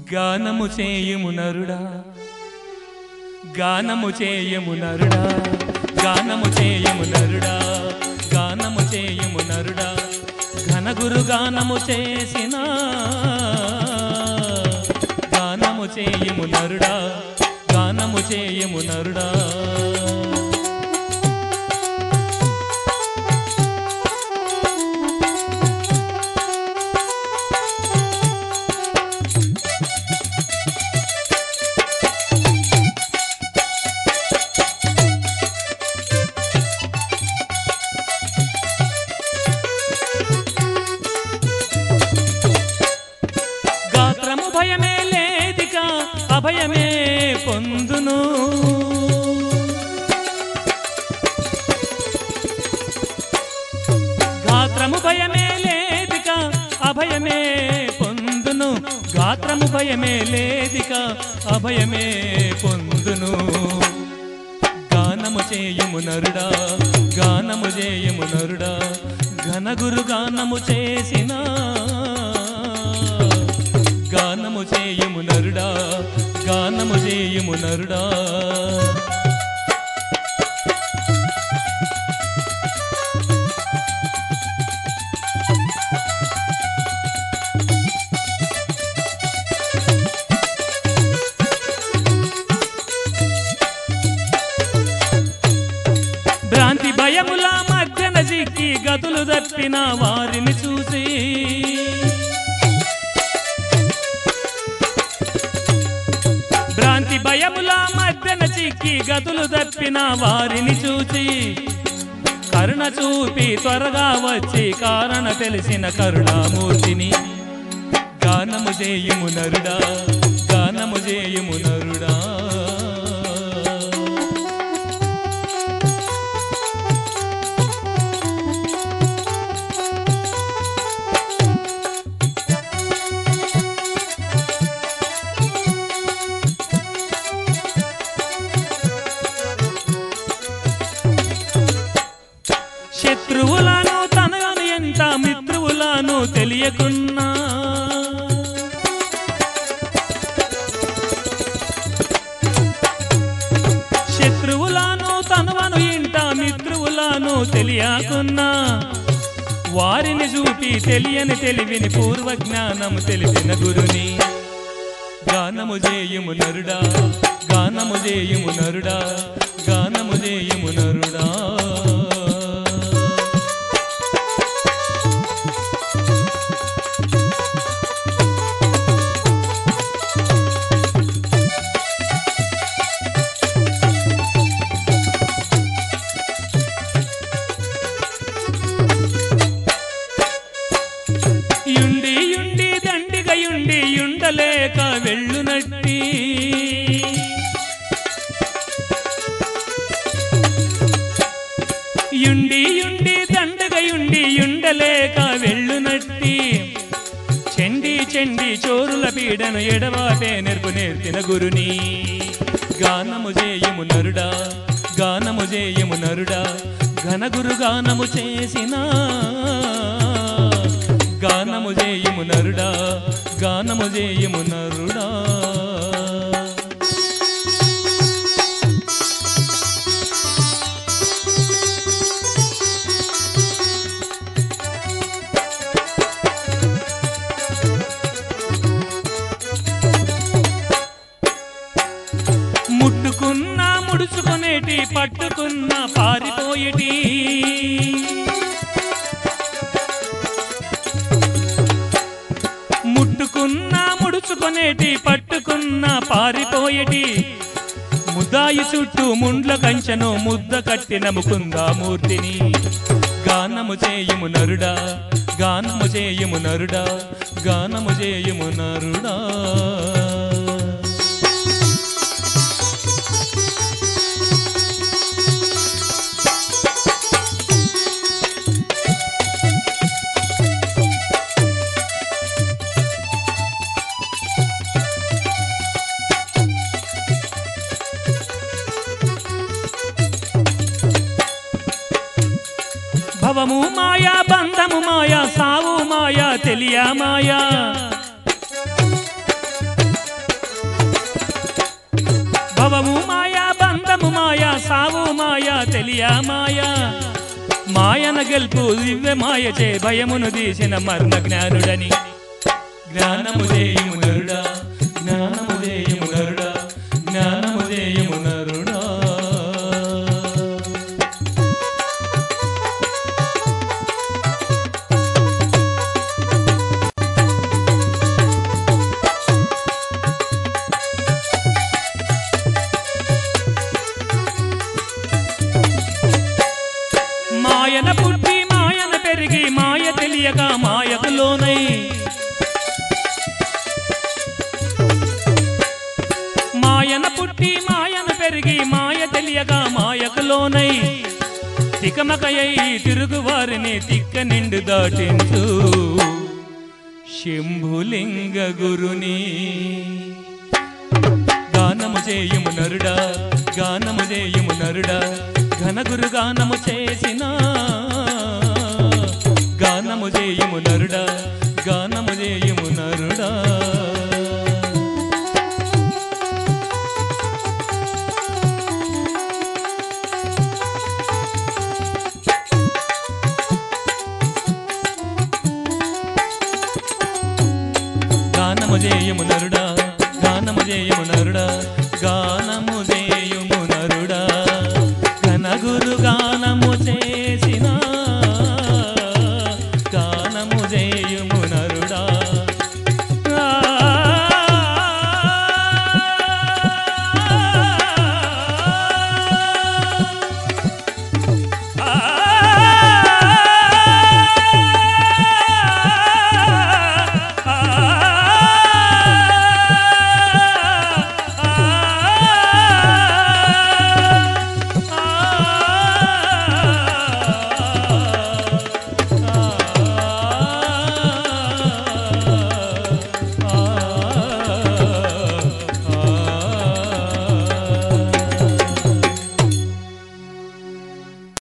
గానము చేయుము నరుడా గానము చేయము నరుడా గానము చేయము నరుడా గానము చేయము నరుడా ఘనగురు గానము చేసిన గానము చేయము నరుడా గానము చేయము నరుడా గాత్రము భయమే లేదిక అభయమే పొందును గాత్రము భయమే లేదిక అభయమే పొందును గాత్రము భయమే లేదిక అభయమే పొందును గానము చేయము నరుడా గానము చేయము నరుడా ఘనగురు గానము చేసిన గానము చేయము నరుడా గానము చేయము నరుడా భ్రాంతి భయముల మధ్యన చిక్కి గతులు తప్పిన వారిని చూసి భ్రాంతి భయముల మధ్యన చిక్కి గతులు తప్పిన వారిని చూచి కరుణ చూపి త్వరగా వచ్చి కారణ తెలిసిన కరుణామూర్తిని గానము చేయుము నరుడా గానము చేయుము నరుడా శత్రువులను తనను ఎంత మిత్రువులను తెలియకున్నా శత్రువులను తనవను ఇంట మిత్రువులను తెలియకున్నా వారిని చూపి తెలియని తెలివిని పూర్వ జ్ఞానము తెలిపిన గురుని గానము చేయుము నరుడా గానము చేయుము నరుడా గానము చేయుము నరుడా యుండి యుండి దండిగ యుండి యుండలేక వెళ్ళునట్టి యుండి యుండి దండగ యుండి యుండలేక వెళ్ళునట్టి చెండి చెండి చోరుల పీడను ఎడవాటే నెరుపు నేర్పిన గురుని గానము చేయము నరుడా గానము చేయము నరుడా ఘనగురు గానము చేసిన గానము చేయము నరుడా గానము చేయము నరుడా ముట్టుకున్నా ముడుచుకునేటి పట్టుకున్న పారిపోయేటి ముట్టుకున్నా ముడుచుకునేటి పట్టుకున్న పారిపోయేటి ముద్దాయి చుట్టూ ముండ్ల కంచెను ముద్ద కట్టిన ముకుందామూర్తిని గానము చేయుము నరుడా గానము చేయుము నరుడా గానము చేయుము నరుడా భవము మాయా బంధము మాయా సావు మాయా తెలియ మాయా భవము మాయా బంధము మాయా సావు మాయా తెలియ మాయా మాయన గెలుపు దివ్య మాయ చే భయమును తీసిన మర్మ జ్ఞానుడని జ్ఞానము చేయుము నరుడా జ్ఞానము చేయుము నరుడా జ్ఞానము చేయుము నరుడా మాయన పుట్టి మాయన పెరిగి మాయ తెలియక మాయకు లోనై మాయన పుట్టి మాయన పెరిగి మాయ తెలియక మాయకు లోనై తికమకయై తిరుగు వారిని తిక్క నిండు దాటించు శంభులింగ గురుని గానము చేయుము నరుడా గానము చేయుము నరుడా ఘనగురు గానము చేసిన గానము చేయుము నరుడా గానము చేయుము నరుడా గానము చేయము నరుడా గానము చేయము నరుడా